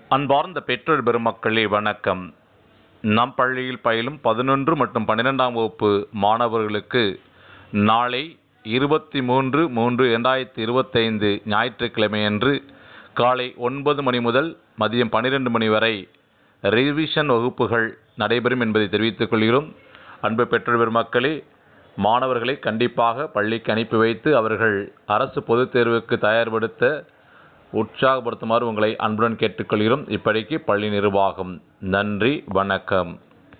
அன்பார்ந்த பெற்றோர் பெருமக்களே வணக்கம் நம் பள்ளியில் பயிலும் பதினொன்று மற்றும் பன்னிரெண்டாம் வகுப்பு மாணவர்களுக்கு நாளை இருபத்தி மூன்று மூன்று இரண்டாயிரத்தி இருபத்தைந்து ஞாயிற்றுக்கிழமையன்று காலை ஒன்பது மணி முதல் மதியம் பன்னிரெண்டு மணி வரை ரிவிஷன் வகுப்புகள் நடைபெறும் என்பதை தெரிவித்துக் கொள்கிறோம் அன்பு பெற்றோர் பெருமக்களே மாணவர்களை கண்டிப்பாக பள்ளிக்கு அனுப்பி வைத்து அவர்கள் அரசு பொதுத் தேர்வுக்கு தயார்படுத்த உற்சாகப்படுத்துமாறு உங்களை அன்புடன் கேட்டுக்கொள்கிறோம் இப்படிக்கு பள்ளி நிர்வாகம் நன்றி வணக்கம்